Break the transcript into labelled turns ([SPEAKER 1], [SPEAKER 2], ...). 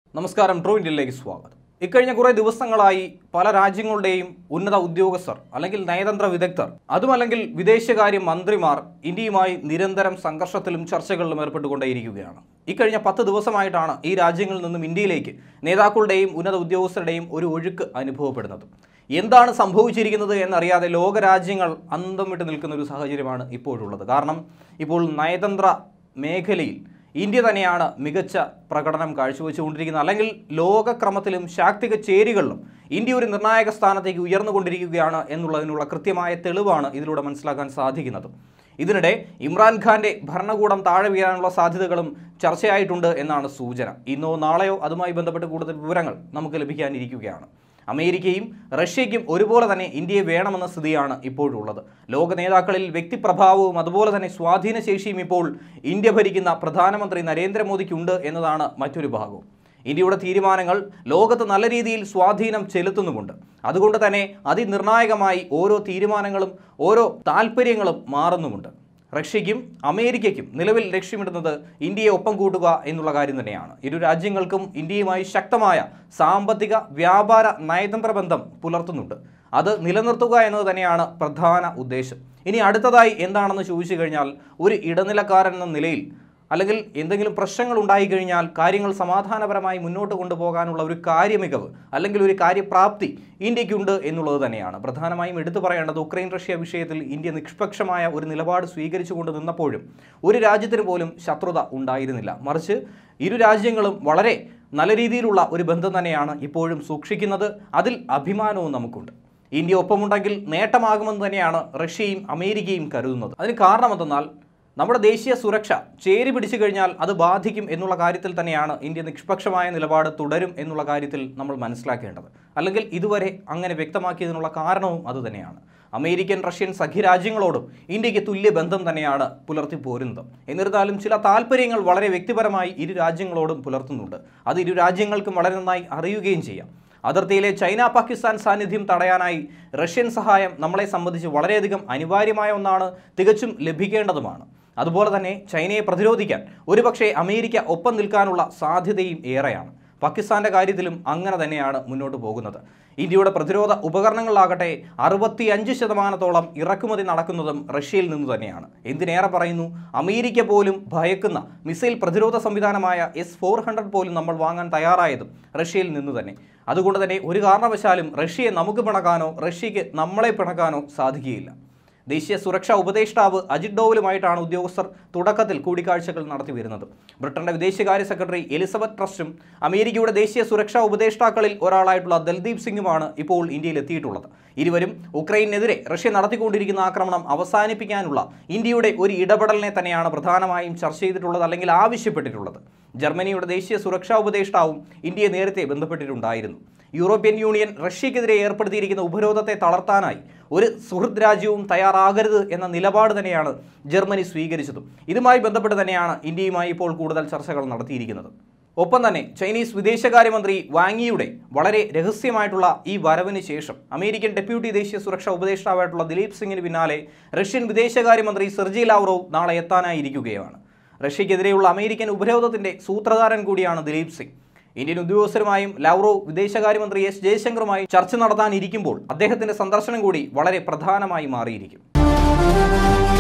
[SPEAKER 1] നമസ്കാരം ട്രൂ ഇന്ത്യയിലേക്ക് സ്വാഗതം ഇക്കഴിഞ്ഞ കുറേ ദിവസങ്ങളായി പല രാജ്യങ്ങളുടെയും ഉന്നത ഉദ്യോഗസ്ഥർ അല്ലെങ്കിൽ നയതന്ത്ര വിദഗ്ധർ അതുമല്ലെങ്കിൽ വിദേശകാര്യ മന്ത്രിമാർ ഇന്ത്യയുമായി നിരന്തരം സംഘർഷത്തിലും ചർച്ചകളിലും ഏർപ്പെട്ടുകൊണ്ടേയിരിക്കുകയാണ് ഇക്കഴിഞ്ഞ പത്ത് ദിവസമായിട്ടാണ് ഈ രാജ്യങ്ങളിൽ നിന്നും ഇന്ത്യയിലേക്ക് നേതാക്കളുടെയും ഉന്നത ഉദ്യോഗസ്ഥരുടെയും ഒരു ഒഴുക്ക് അനുഭവപ്പെടുന്നത് എന്താണ് സംഭവിച്ചിരിക്കുന്നത് എന്നറിയാതെ ലോകരാജ്യങ്ങൾ അന്തം വിട്ട് നിൽക്കുന്ന ഒരു സാഹചര്യമാണ് ഇപ്പോഴുള്ളത് കാരണം ഇപ്പോൾ നയതന്ത്ര മേഖലയിൽ ഇന്ത്യ തന്നെയാണ് മികച്ച പ്രകടനം കാഴ്ചവെച്ചുകൊണ്ടിരിക്കുന്നത് അല്ലെങ്കിൽ ലോകക്രമത്തിലും ശാക്തിക ചേരികളിലും ഇന്ത്യ ഒരു നിർണായക സ്ഥാനത്തേക്ക് ഉയർന്നുകൊണ്ടിരിക്കുകയാണ് എന്നുള്ളതിനുള്ള കൃത്യമായ തെളിവാണ് ഇതിലൂടെ മനസ്സിലാക്കാൻ സാധിക്കുന്നത് ഇതിനിടെ ഇമ്രാൻഖാന്റെ ഭരണകൂടം താഴെ വീഴാനുള്ള സാധ്യതകളും ചർച്ചയായിട്ടുണ്ട് എന്നാണ് സൂചന ഇന്നോ നാളെയോ അതുമായി ബന്ധപ്പെട്ട് കൂടുതൽ വിവരങ്ങൾ നമുക്ക് ലഭിക്കാനിരിക്കുകയാണ് അമേരിക്കയും റഷ്യയ്ക്കും ഒരുപോലെ തന്നെ ഇന്ത്യയെ വേണമെന്ന സ്ഥിതിയാണ് ഇപ്പോഴുള്ളത് ലോക നേതാക്കളിൽ വ്യക്തിപ്രഭാവവും അതുപോലെ തന്നെ സ്വാധീനശേഷിയും ഇപ്പോൾ ഇന്ത്യ ഭരിക്കുന്ന പ്രധാനമന്ത്രി നരേന്ദ്രമോദിക്കുണ്ട് എന്നതാണ് മറ്റൊരു ഭാഗവും ഇന്ത്യയുടെ തീരുമാനങ്ങൾ ലോകത്ത് നല്ല രീതിയിൽ സ്വാധീനം ചെലുത്തുന്നുമുണ്ട് അതുകൊണ്ട് തന്നെ അതിനിർണായകമായി ഓരോ തീരുമാനങ്ങളും ഓരോ താല്പര്യങ്ങളും മാറുന്നുമുണ്ട് റഷ്യയ്ക്കും അമേരിക്കയ്ക്കും നിലവിൽ ലക്ഷ്യമിടുന്നത് ഇന്ത്യയെ ഒപ്പം കൂട്ടുക എന്നുള്ള കാര്യം തന്നെയാണ് ഇരു രാജ്യങ്ങൾക്കും ഇന്ത്യയുമായി ശക്തമായ സാമ്പത്തിക വ്യാപാര നയതന്ത്ര ബന്ധം പുലർത്തുന്നുണ്ട് അത് നിലനിർത്തുക എന്നത് തന്നെയാണ് പ്രധാന ഉദ്ദേശം ഇനി അടുത്തതായി എന്താണെന്ന് ചോദിച്ചു കഴിഞ്ഞാൽ ഒരു ഇടനിലക്കാരൻ എന്ന നിലയിൽ അല്ലെങ്കിൽ എന്തെങ്കിലും പ്രശ്നങ്ങൾ ഉണ്ടായിക്കഴിഞ്ഞാൽ കാര്യങ്ങൾ സമാധാനപരമായി മുന്നോട്ട് കൊണ്ടുപോകാനുള്ള ഒരു കാര്യമികവ് അല്ലെങ്കിൽ ഒരു കാര്യപ്രാപ്തി ഇന്ത്യക്കുണ്ട് എന്നുള്ളത് തന്നെയാണ് പ്രധാനമായും എടുത്തു പറയേണ്ടത് ഉക്രൈൻ റഷ്യ വിഷയത്തിൽ ഇന്ത്യ നിഷ്പക്ഷമായ ഒരു നിലപാട് സ്വീകരിച്ചുകൊണ്ട് നിന്നപ്പോഴും ഒരു രാജ്യത്തിന് പോലും ശത്രുത ഉണ്ടായിരുന്നില്ല മറിച്ച് ഇരു രാജ്യങ്ങളും വളരെ നല്ല രീതിയിലുള്ള ഒരു ബന്ധം തന്നെയാണ് ഇപ്പോഴും സൂക്ഷിക്കുന്നത് അതിൽ അഭിമാനവും നമുക്കുണ്ട് ഇന്ത്യ ഒപ്പമുണ്ടെങ്കിൽ നേട്ടമാകുമെന്ന് തന്നെയാണ് റഷ്യയും അമേരിക്കയും കരുതുന്നത് അതിന് കാരണം എന്തെന്നാൽ നമ്മുടെ ദേശീയ സുരക്ഷ ചേരി പിടിച്ചു കഴിഞ്ഞാൽ അത് ബാധിക്കും എന്നുള്ള കാര്യത്തിൽ തന്നെയാണ് ഇന്ത്യ നിഷ്പക്ഷമായ നിലപാട് തുടരും എന്നുള്ള കാര്യത്തിൽ നമ്മൾ മനസ്സിലാക്കേണ്ടത് അല്ലെങ്കിൽ ഇതുവരെ അങ്ങനെ വ്യക്തമാക്കിയതിനുള്ള കാരണവും അതുതന്നെയാണ് അമേരിക്കൻ റഷ്യൻ സഖ്യരാജ്യങ്ങളോടും ഇന്ത്യക്ക് തുല്യ ബന്ധം തന്നെയാണ് പുലർത്തി പോരുന്നത് എന്നിരുന്നാലും ചില താല്പര്യങ്ങൾ വളരെ വ്യക്തിപരമായി ഇരു രാജ്യങ്ങളോടും പുലർത്തുന്നുണ്ട് അത് ഇരു രാജ്യങ്ങൾക്കും വളരെ നന്നായി അറിയുകയും ചെയ്യാം അതിർത്തിയിലെ ചൈന പാകിസ്ഥാൻ സാന്നിധ്യം തടയാനായി റഷ്യൻ സഹായം നമ്മളെ സംബന്ധിച്ച് വളരെയധികം അനിവാര്യമായ ഒന്നാണ് തികച്ചും ലഭിക്കേണ്ടതുമാണ് അതുപോലെ തന്നെ ചൈനയെ പ്രതിരോധിക്കാൻ ഒരുപക്ഷെ അമേരിക്ക ഒപ്പം നിൽക്കാനുള്ള സാധ്യതയും ഏറെയാണ് പാകിസ്ഥാന്റെ കാര്യത്തിലും അങ്ങനെ തന്നെയാണ് മുന്നോട്ട് പോകുന്നത് ഇന്ത്യയുടെ പ്രതിരോധ ഉപകരണങ്ങളിലാകട്ടെ അറുപത്തി അഞ്ച് ശതമാനത്തോളം ഇറക്കുമതി നടക്കുന്നതും റഷ്യയിൽ നിന്ന് തന്നെയാണ് എന്തിനേറെ പറയുന്നു അമേരിക്ക പോലും ഭയക്കുന്ന മിസൈൽ പ്രതിരോധ സംവിധാനമായ എസ് ഫോർ ഹൺഡ്രഡ് പോലും നമ്മൾ വാങ്ങാൻ തയ്യാറായതും റഷ്യയിൽ നിന്ന് തന്നെ അതുകൊണ്ട് തന്നെ ഒരു കാരണവശാലും റഷ്യയെ നമുക്ക് പിണക്കാനോ റഷ്യയ്ക്ക് നമ്മളെ പിണക്കാനോ സാധിക്കുകയില്ല ദേശീയ സുരക്ഷാ ഉപദേഷ്ടാവ് അജിത് ഡോവലുമായിട്ടാണ് ഉദ്യോഗസ്ഥർ തുടക്കത്തിൽ കൂടിക്കാഴ്ചകൾ നടത്തി വരുന്നത് ബ്രിട്ടന്റെ വിദേശകാര്യ സെക്രട്ടറി എലിസബത്ത് ട്രസ്റ്റും അമേരിക്കയുടെ ദേശീയ സുരക്ഷാ ഉപദേഷ്ടാക്കളിൽ ഒരാളായിട്ടുള്ള ദൽദീപ് സിംഗുമാണ് ഇപ്പോൾ ഇന്ത്യയിൽ എത്തിയിട്ടുള്ളത് ഇരുവരും ഉക്രൈനെതിരെ റഷ്യ നടത്തിക്കൊണ്ടിരിക്കുന്ന ആക്രമണം അവസാനിപ്പിക്കാനുള്ള ഇന്ത്യയുടെ ഒരു ഇടപെടലിനെ തന്നെയാണ് പ്രധാനമായും ചർച്ച ചെയ്തിട്ടുള്ളത് അല്ലെങ്കിൽ ആവശ്യപ്പെട്ടിട്ടുള്ളത് ജർമ്മനിയുടെ ദേശീയ സുരക്ഷാ ഉപദേഷ്ടാവും ഇന്ത്യയെ നേരത്തെ ബന്ധപ്പെട്ടിട്ടുണ്ടായിരുന്നു യൂറോപ്യൻ യൂണിയൻ റഷ്യക്കെതിരെ ഏർപ്പെടുത്തിയിരിക്കുന്ന ഉപരോധത്തെ തളർത്താനായി ഒരു സുഹൃത് രാജ്യവും തയ്യാറാകരുത് എന്ന നിലപാട് തന്നെയാണ് ജർമ്മനി സ്വീകരിച്ചതും ഇതുമായി ബന്ധപ്പെട്ട് തന്നെയാണ് ഇന്ത്യയുമായി ഇപ്പോൾ കൂടുതൽ ചർച്ചകൾ നടത്തിയിരിക്കുന്നത് ഒപ്പം തന്നെ ചൈനീസ് വിദേശകാര്യമന്ത്രി വാങ്ങിയുടെ വളരെ രഹസ്യമായിട്ടുള്ള ഈ വരവിന് ശേഷം അമേരിക്കൻ ഡെപ്യൂട്ടി ദേശീയ സുരക്ഷാ ഉപദേഷ്ടാവായിട്ടുള്ള ദിലീപ് സിംഗിന് പിന്നാലെ റഷ്യൻ വിദേശകാര്യമന്ത്രി സെർജി ലാവ്റോവ് നാളെ എത്താനായിരിക്കുകയാണ് റഷ്യക്കെതിരെയുള്ള അമേരിക്കൻ ഉപരോധത്തിന്റെ സൂത്രധാരൻ കൂടിയാണ് ദിലീപ് സിംഗ് ഇന്ത്യൻ ഉദ്യോഗസ്ഥരുമായും ലൗറോ വിദേശകാര്യമന്ത്രി എസ് ജയശങ്കറുമായി ചർച്ച നടത്താനിരിക്കുമ്പോൾ അദ്ദേഹത്തിന്റെ സന്ദർശനം കൂടി വളരെ പ്രധാനമായി മാറിയിരിക്കും